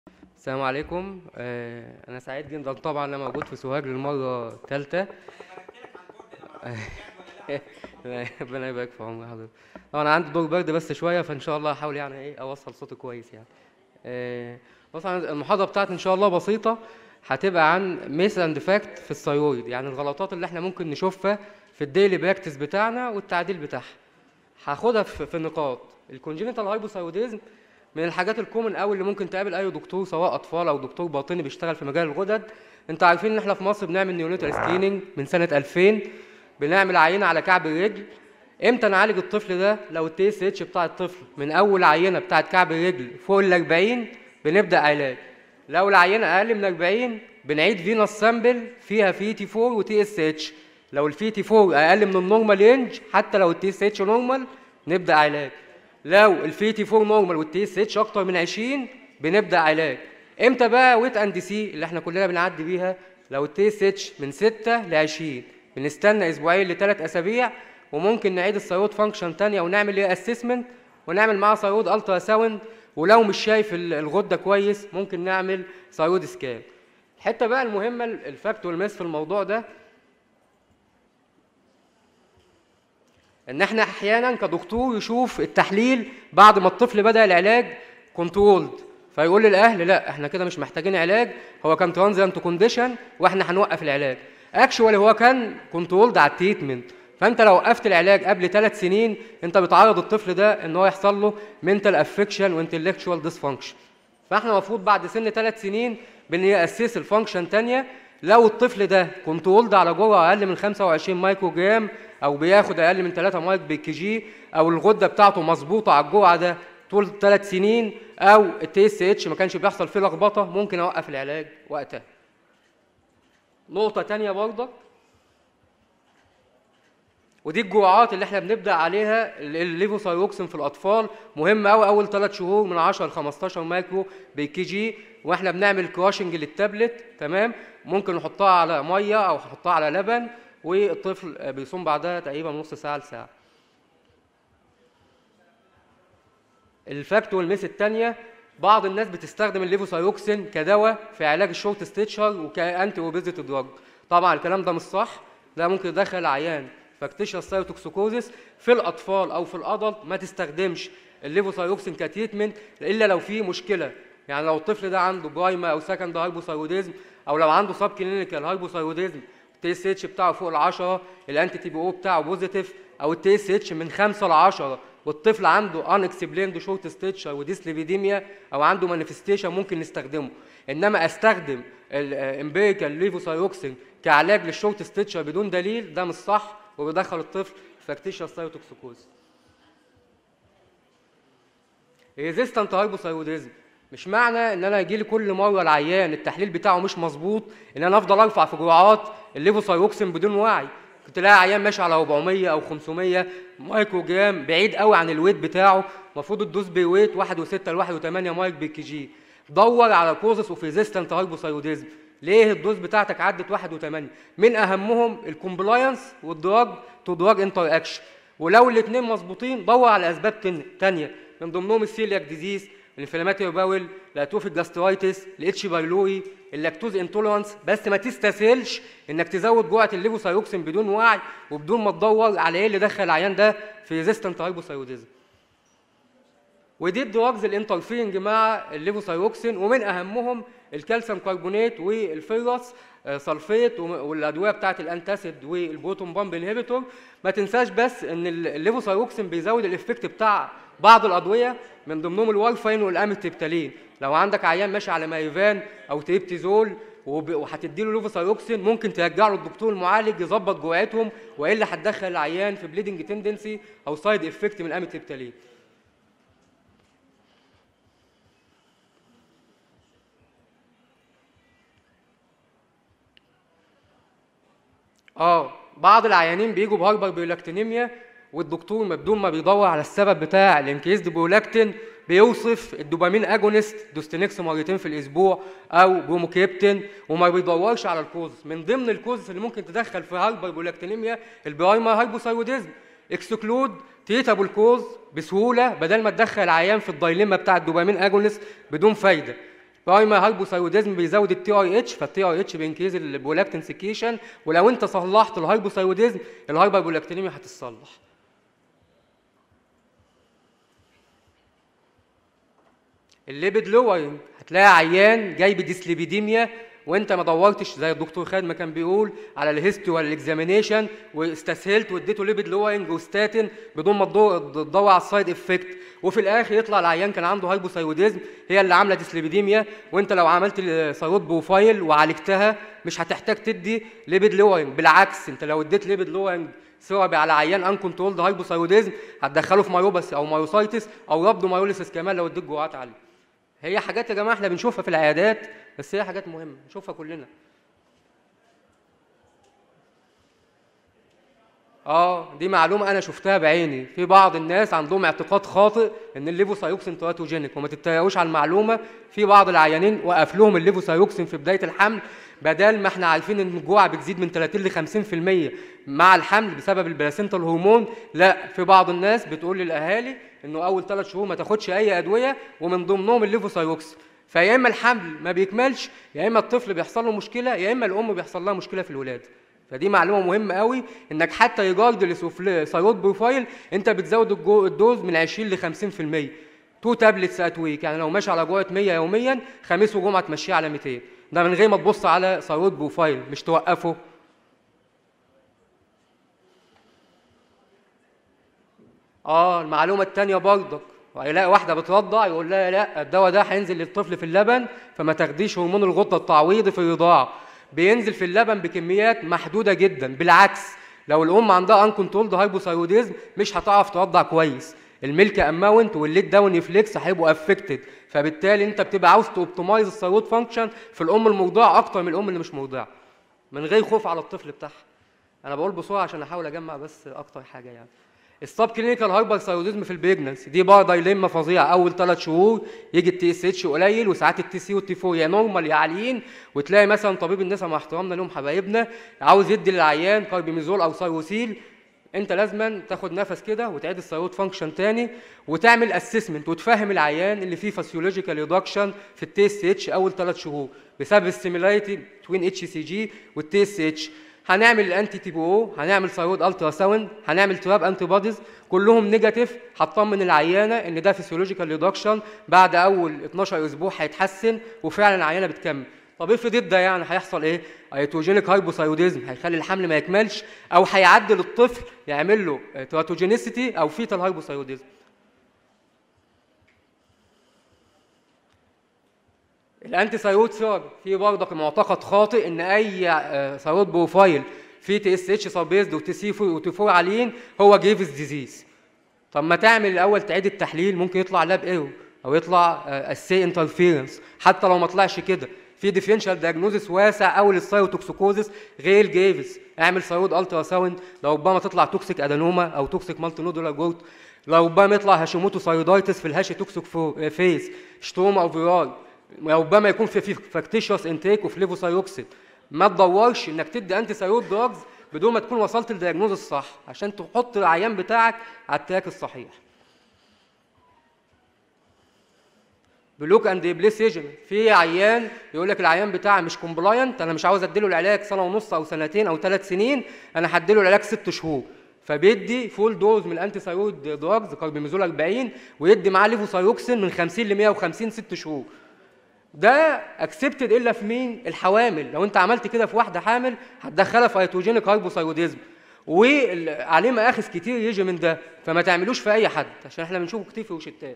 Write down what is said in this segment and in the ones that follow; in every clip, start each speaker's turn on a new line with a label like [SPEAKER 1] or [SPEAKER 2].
[SPEAKER 1] السلام عليكم آه، انا سعيد جدا طبعا انا موجود في سوهاج للمره الثالثه ربنا يبارك في عمر حضرتك طبعا انا عندي دور برد بس شويه فان شاء الله هحاول يعني ايه اوصل صوتي كويس يعني آه، بص أنا المحاضره بتاعتي ان شاء الله بسيطه هتبقى عن ميث اند فاكت في الثيرويد يعني الغلطات اللي احنا ممكن نشوفها في الديلي براكتس بتاعنا والتعديل بتاعها هاخدها في في نقاط الكونجينيتال هايبوثايروديزم من الحاجات الكومن قوي اللي ممكن تقابل اي دكتور سواء اطفال او دكتور باطني بيشتغل في مجال الغدد انتوا عارفين ان احنا في مصر بنعمل نيونيتال سكريننج من سنه 2000 بنعمل عينه على كعب الرجل امتى نعالج الطفل ده لو التي اس اتش بتاع الطفل من اول عينه بتاعه كعب الرجل فوق ال 40 بنبدا علاج لو العينه اقل من 40 بنعيد فينوس سامبل فيها في تي 4 وتي اس اتش لو الفي تي 4 اقل من النورمال رينج حتى لو التي اس اتش نورمال نبدا علاج لو الفي تي 4 نورمال والتي اس اتش اكتر من 20 بنبدا علاج امتى بقى ويت اند سي اللي احنا كلنا بنعدي بيها لو التي اس اتش من 6 ل 20 بنستنى اسبوعين لثلاث اسابيع وممكن نعيد الثيرويد فانكشن تانية ونعمل ايه اسسمنت ونعمل معاه ثيرويد الترا ساوند ولو مش شايف ال- الغده كويس ممكن نعمل ثيرويد سكان الحته بقى المهمه الفاكت والمس في الموضوع ده ان احنا احيانا كدكتور يشوف التحليل بعد ما الطفل بدا العلاج كنترولد فيقول للاهل لا احنا كده مش محتاجين علاج هو كان ترانزيانت كونديشن واحنا هنوقف العلاج اكشوالي هو كان كنترولد على التريتمنت فانت لو وقفت العلاج قبل ثلاث سنين انت بتعرض الطفل ده ان هو يحصل له منتال افكشن وانتلكشوال ديسفانكشن فاحنا المفروض بعد سن ثلاث سنين بنأسس الفانكشن تانية لو الطفل ده كنترولد على جرعه اقل من 25 مايكرو جرام او بياخد اقل من 3 مايك بالكي جي او الغده بتاعته مظبوطه على الجرعه ده طول ثلاث سنين او التي اس اتش ما كانش بيحصل فيه لخبطه ممكن اوقف العلاج وقتها. نقطه تانية برضك ودي الجرعات اللي احنا بنبدا عليها ال- الليفوثايروكسين في الاطفال مهم قوي اول ثلاث شهور من 10 ل 15 مايكرو بالكي جي واحنا بنعمل كراشنج للتابلت تمام ممكن نحطها على ميه او نحطها على لبن والطفل بيصوم بعدها تقريبا نص ساعه لساعه الفاكت والميس الثانيه بعض الناس بتستخدم الليفوثايروكسين كدواء في علاج الشورت ستيتشر وكانتي اوبيزيتي دراج طبعا الكلام ده مش صح ده ممكن يدخل عيان فاكتشيوس سايتوكسيكوزيس في الاطفال او في الادلت ما تستخدمش الليفوثايروكسين كتريتمنت الا لو في مشكله يعني لو الطفل ده عنده برايما او سكند هايبوثايروديزم او لو عنده سب كلينيكال هايبوثايروديزم التي اس اتش بتاعه فوق ال 10 الانتي تي بي او بتاعه بوزيتيف او التي اس اتش من 5 ل 10 والطفل عنده ان اكسبليند شورت ستيتشر وديسليفيديميا او عنده مانيفستيشن ممكن نستخدمه انما استخدم الامبيريكال ليفوثايروكسين كعلاج للشورت ستيتشر بدون دليل ده مش صح وبيدخل الطفل في فاكتيشيوس سايتوكسيكوز ريزيستنت هايبوثايروديزم مش معنى ان انا يجي لي كل مره العيان التحليل بتاعه مش مظبوط ان انا افضل ارفع في جرعات الليفوثايروكسين بدون وعي كنت تلاقي عيان ماشي على 400 او 500 مايكرو جرام بعيد قوي عن الويت بتاعه المفروض الدوز بويت 1.6 ل 1.8 مايك بالكي جي دور على كوزس اوف ريزيستنت هايبوثايروديزم ليه الدوز بتاعتك عدت 1.8 من اهمهم الكومبلاينس والدراج تو دراج انتر اكشن ولو الاثنين مظبوطين دور على اسباب تن- تانية من ضمنهم السيلياك ديزيز الانفلاماتوري باول الاتروفيك جاسترايتس الاتش بايلوري اللاكتوز انتولرانس بس ما تستسهلش انك تزود جرعه الليفوثايروكسين بدون وعي وبدون ما تدور على ايه اللي دخل العيان ده في ريزيستنت هايبوثايروديزم ودي الدراجز الانترفيرنج مع الليفوثايروكسين ومن اهمهم الكالسيوم كربونات والفيروس آه، سلفيت وم- والادويه بتاعه الانتاسيد والبروتون بامب انهبيتور ما تنساش بس ان ال- الليفوثايروكسين بيزود الافكت بتاع بعض الادويه من ضمنهم الوارفين والاميتريبتالين لو عندك عيان ماشي على مايفان او تريبتيزول وب- وهتدي له ليفوثايروكسين ممكن ترجع له الدكتور المعالج يظبط جرعتهم والا هتدخل العيان في بليدنج تندنسي او سايد افكت من الاميتريبتالين اه بعض العيانين بيجوا بهايبر بيولاكتينيميا والدكتور ما بدون ما بيدور على السبب بتاع الانكريزد برولاكتين بيوصف الدوبامين اجونست دوستينكس مرتين في الاسبوع او بروموكريبتين وما بيدورش على الكوز من ضمن الكوز اللي ممكن تدخل في هايبر برولاكتينيميا البرايمر هايبوثايروديزم اكسكلود تريتابل كوز بسهوله بدل ما تدخل عيان في الدايليما بتاع الدوبامين اجونست بدون فايده برايمري هايبوثايروديزم بيزود التي اي اتش فالتي اي اتش بينكريز البرولاكتين سكيشن ولو انت صلحت الهايبوثايروديزم الهايبربرولاكتينيميا هتتصلح الليبيد لورنج هتلاقي عيان جاي بديسليبيديميا وانت ما دورتش زي الدكتور خالد ما كان بيقول على الهيستوري والاكزامينيشن واستسهلت واديته ليبيد لورنج وستاتين بدون ما تدور على السايد افكت وفي الاخر يطلع العيان كان عنده هايبوثايروديزم هي اللي عامله ديسليبيديميا وانت لو عملت ثايرويد بروفايل وعالجتها مش هتحتاج تدي ليبيد لورنج بالعكس انت لو اديت ليبيد لورنج ثيرابي على عيان ان كنترولد هايبوثايروديزم هتدخله في مايوباثي او مايوسايتس او ربض مايوليسيس كمان لو اديت جرعات عاليه هي حاجات يا جماعه احنا بنشوفها في العيادات بس هي حاجات مهمه نشوفها كلنا اه دي معلومه انا شفتها بعيني في بعض الناس عندهم اعتقاد خاطئ ان الليفوسايوكسين تراتوجينيك وما تتريقوش على المعلومه في بعض العيانين وقف لهم الليفوسايوكسين في بدايه الحمل بدل ما احنا عارفين ان الجوع بتزيد من 30 ل 50% مع الحمل بسبب البلاسينتا الهرمون لا في بعض الناس بتقول للاهالي انه اول ثلاث شهور ما تاخدش اي ادويه ومن ضمنهم الليفوسايوكسين فيا اما الحمل ما بيكملش يا اما الطفل بيحصل له مشكله يا اما الام بيحصل لها مشكله في الولاده فدي معلومه مهمه قوي انك حتى ريجاردلس اوف ثايرويد بروفايل انت بتزود الدوز من 20 ل 50% تو تابلتس ات ويك يعني لو ماشي على جرعه 100 يوميا خميس وجمعه تمشيه على 200 ده من غير ما تبص على ثايرويد بروفايل مش توقفه اه المعلومه الثانيه برضك ويلاقي واحده بترضع يقول لها لا الدواء ده هينزل للطفل في اللبن فما تاخديش هرمون الغده التعويضي في الرضاعه بينزل في اللبن بكميات محدوده جدا بالعكس لو الام عندها ان كنترولد هايبوثايروديزم مش هتعرف ترضع كويس الميلك اماونت والليت داون فليكس هيبقوا افكتد فبالتالي انت بتبقى عاوز توبتمايز الثايرويد فانكشن في الام المرضعه اكتر من الام اللي مش مرضعه من غير خوف على الطفل بتاعها انا بقول بسرعه عشان احاول اجمع بس اكتر حاجه يعني السب كلينيكال هايبر ثايرويدزم في البريجننسي دي بقى دايليما فظيعه اول ثلاث شهور يجي التي اس اتش قليل وساعات التي سي والتي 4 يا نورمال يا عاليين وتلاقي مثلا طبيب النساء مع احترامنا لهم حبايبنا عاوز يدي للعيان كاربيميزول او سايروسيل انت لازما تاخد نفس كده وتعيد الثايرويد فانكشن تاني وتعمل اسسمنت وتفهم العيان اللي فيه فاسيولوجيكال ريدكشن في التي اس اتش اول ثلاث شهور بسبب السيميلاريتي بين اتش سي جي والتي اس اتش هنعمل الانتي تي بي او هنعمل ثايرويد الترا ساوند هنعمل تراب انتي بوديز كلهم نيجاتيف هتطمن العيانه ان ده فيسيولوجيكال ريدكشن بعد اول 12 اسبوع هيتحسن وفعلا العيانه بتكمل طب افرض ده يعني هيحصل ايه؟ ايتوجينيك هايبوثايروديزم هيخلي الحمل ما يكملش او هيعدل الطفل يعمل له تراتوجينيسيتي او فيتال هايبوثايروديزم الانتي ثايرويد ثيرابي في برضك معتقد خاطئ ان اي ثايرويد بروفايل في تي اس اتش سبيزد وتي سي وتي 4 عاليين هو جيفز ديزيز طب ما تعمل الاول تعيد التحليل ممكن يطلع لاب ايرو او يطلع اسي انترفيرنس حتى لو ما طلعش كده في ديفرنشال دايجنوزس واسع قوي للثايروتوكسيكوزس غير جيفز اعمل ثايرويد الترا ساوند لو ربما تطلع توكسيك ادانوما او توكسيك مالتي نودولار جورت لو ربما يطلع هاشيموتو ثايرويدايتس في الهاشي توكسيك فيز شتوما اوفيراي ربما يكون في في فاكتيشوس انتيك اوف ليفوثايروكسيد ما تدورش انك تدي انتي ثايرويد دراجز بدون ما تكون وصلت للدياجنوز الصح عشان تحط العيان بتاعك على التراك الصحيح بلوك اند بليسيجن في عيان يقول لك العيان بتاعي مش كومبلاينت انا مش عاوز اديله العلاج سنه ونص او سنتين او ثلاث سنين انا هديله العلاج ست شهور فبيدي فول دوز من الانتي ثايرويد دراجز كاربيميزول 40 ويدي معاه ليفوثايروكسين من 50 ل 150 ست شهور ده اكسبتد الا في مين الحوامل لو انت عملت كده في واحده حامل هتدخلها في ايتوجينيك هايبوثايروديزم وعليه مآخذ كتير يجي من ده فما تعملوش في اي حد عشان احنا بنشوفه كتير في روشتات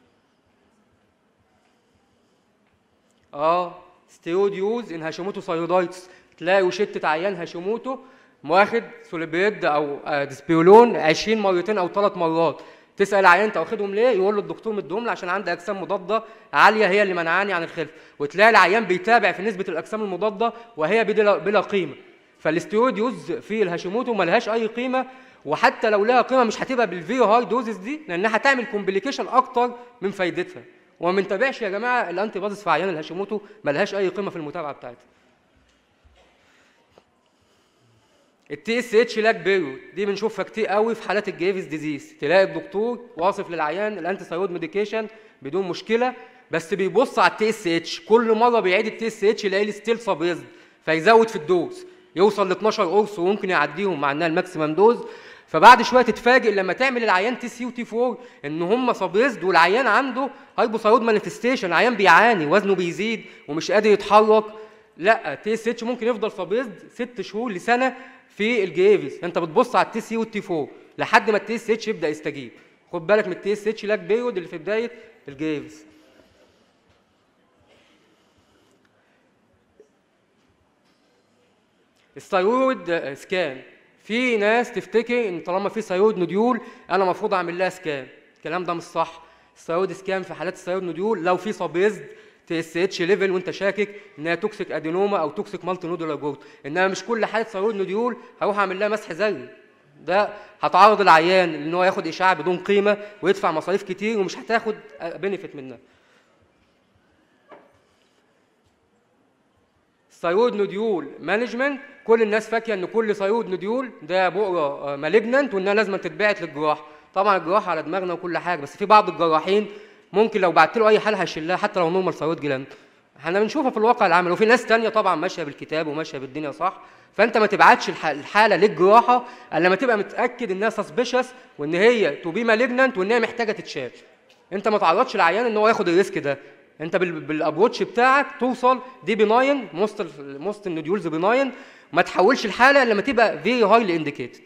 [SPEAKER 1] اه ستيرويد يوز ان هاشيموتو ثايرويدايتس تلاقي روشته عيان هاشيموتو واخد سوليبريد او ديسبيولون 20 مرتين او ثلاث مرات تسال العيان انت واخدهم ليه يقول له الدكتور مديهم لي عشان عندي اجسام مضاده عاليه هي اللي منعاني عن الخلف وتلاقي العيان بيتابع في نسبه الاجسام المضاده وهي بلا, بلا قيمه فالاستيرويد يوز في الهاشيموتو ملهاش اي قيمه وحتى لو لها قيمه مش هتبقى بالفيري هاي دوزز دي لانها هتعمل كومبليكيشن اكتر من فايدتها وما بنتابعش يا جماعه الانتي بادز في عيان الهاشيموتو ملهاش اي قيمه في المتابعه بتاعتها التي اس اتش لاك بيريود دي بنشوفها كتير قوي في حالات الجيفز ديزيز تلاقي الدكتور واصف للعيان الانتي ثايرويد ميديكيشن بدون مشكله بس بيبص على التي اس اتش كل مره بيعيد التي اس اتش يلاقي لي ستيل سابيزد فيزود في الدوز يوصل ل 12 قرص وممكن يعديهم مع انها الماكسيمم دوز فبعد شويه تتفاجئ لما تعمل العيان تي سي وتي 4 ان هم سابيزد والعيان عنده هايبوثايرود مانيفستيشن العيان بيعاني وزنه بيزيد ومش قادر يتحرك لا تي اس اتش ممكن يفضل سابيزد ست شهور لسنه في الجيفز انت بتبص على التي سي والتي 4 لحد ما التي اس اتش يبدا يستجيب خد بالك من التي اس اتش لاك بيريود اللي في بدايه الجيفز الثايرويد سكان في ناس تفتكر ان طالما في ثايرويد نوديول انا المفروض اعمل لها سكان الكلام ده مش صح الثايرويد سكان في حالات الثايرويد نوديول لو في سابيزد تي اس اتش ليفل وانت شاكك انها توكسيك ادينوما او توكسيك مالتي نودولار جروث انما مش كل حاله ثايرويد نوديول هروح اعمل لها مسح ذري ده هتعرض العيان ان هو ياخد اشعاع بدون قيمه ويدفع مصاريف كتير ومش هتاخد بنفيت منها ثايرويد نوديول مانجمنت كل الناس فاكره ان كل ثايرويد نوديول ده بؤره مالجننت وانها لازم تتبعت للجراح طبعا الجراحه على دماغنا وكل حاجه بس في بعض الجراحين ممكن لو بعت له اي حاله هيشيلها حتى لو نورمال ثايرويد جلاند احنا بنشوفها في الواقع العملي وفي ناس تانية طبعا ماشيه بالكتاب وماشيه بالدنيا صح فانت ما تبعتش الحاله للجراحه الا لما تبقى متاكد انها سسبيشس وان هي تو بي مالجننت وان هي محتاجه تتشال انت ما تعرضش العيان ان هو ياخد الريسك ده انت بالابروتش بتاعك توصل دي بناين موست موست النوديولز بناين ما تحولش الحاله لما تبقى فيري هايلي انديكيتد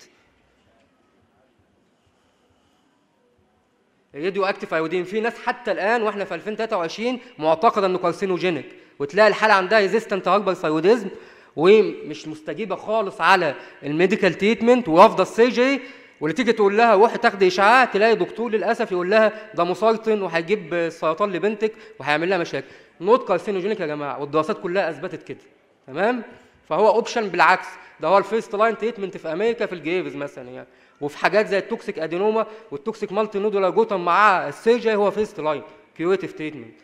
[SPEAKER 1] الراديو اكتيف ايودين في ناس حتى الان واحنا في 2023 معتقده انه كارسينوجينيك وتلاقي الحاله عندها ريزيستنت هاربر ثايروديزم ومش مستجيبه خالص على الميديكال تريتمنت ورافضه السيرجري واللي تيجي تقول لها روحي تاخدي اشعاع تلاقي دكتور للاسف يقول لها ده مسرطن وهيجيب سرطان لبنتك وهيعمل لها مشاكل نوت كارسينوجينيك يا جماعه والدراسات كلها اثبتت كده تمام فهو اوبشن بالعكس ده هو الفيرست لاين تريتمنت في امريكا في الجيفز مثلا يعني وفي حاجات زي التوكسيك ادينوما والتوكسيك مالتي نودولار جوتم مع السيرجري هو فيرست لاين كيوريتيف تريتمنت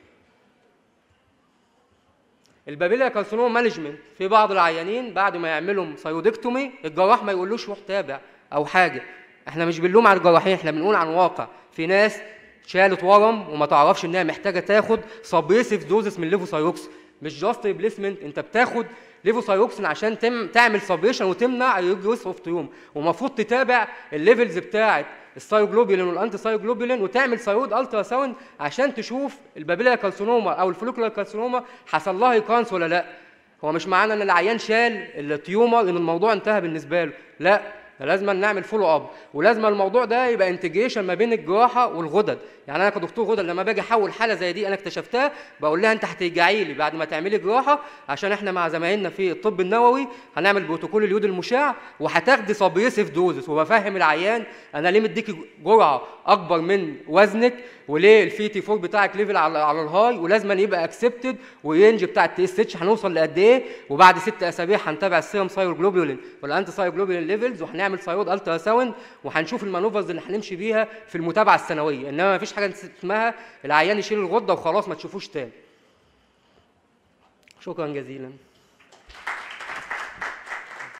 [SPEAKER 1] البابيليا كارسينوما مانجمنت في بعض العيانين بعد ما يعملوا ثايرودكتومي الجراح ما يقولوش روح تابع او حاجه احنا مش بنلوم على الجراحين احنا بنقول عن واقع في ناس شالت ورم وما تعرفش انها محتاجه تاخد سبريسيف دوزس من ليفوثايروكس مش جاست ريبليسمنت انت بتاخد ليفوثايروكسين عشان تم تعمل سبريشن وتمنع الريجريس اوف تيوم ومفروض تتابع الليفلز بتاعه الثايروجلوبولين والانتي ثايروجلوبولين وتعمل ثايرويد الترا ساوند عشان تشوف البابيليا كارسينوما او الفوليكولار كارسينوما حصل لها ريكانس ولا لا هو مش معنى ان العيان شال التيومر ان الموضوع انتهى بالنسبه له لا لازم نعمل فولو اب ولازم الموضوع ده يبقى انتجريشن ما بين الجراحه والغدد يعني انا كدكتور غدد لما باجي احول حاله زي دي انا اكتشفتها بقول لها انت هترجعي لي بعد ما تعملي جراحه عشان احنا مع زمايلنا في الطب النووي هنعمل بروتوكول اليود المشع وهتاخدي سبريسيف دوزس وبفهم العيان انا ليه مديكي جرعه اكبر من وزنك وليه الفي تي 4 بتاعك ليفل على, على الهاي ولازم يبقى اكسبتد والرينج بتاع التي اس اتش هنوصل لقد ايه وبعد ست اسابيع هنتابع السيرم ثايروجلوبولين والانتي ثايروجلوبولين ليفلز وهنعمل ثايرود الترا ساوند وهنشوف المانوفرز اللي هنمشي بيها في المتابعه السنويه انما ما فيش حاجه اسمها العيان يشيل الغده وخلاص ما تشوفوش تاني شكرا جزيلا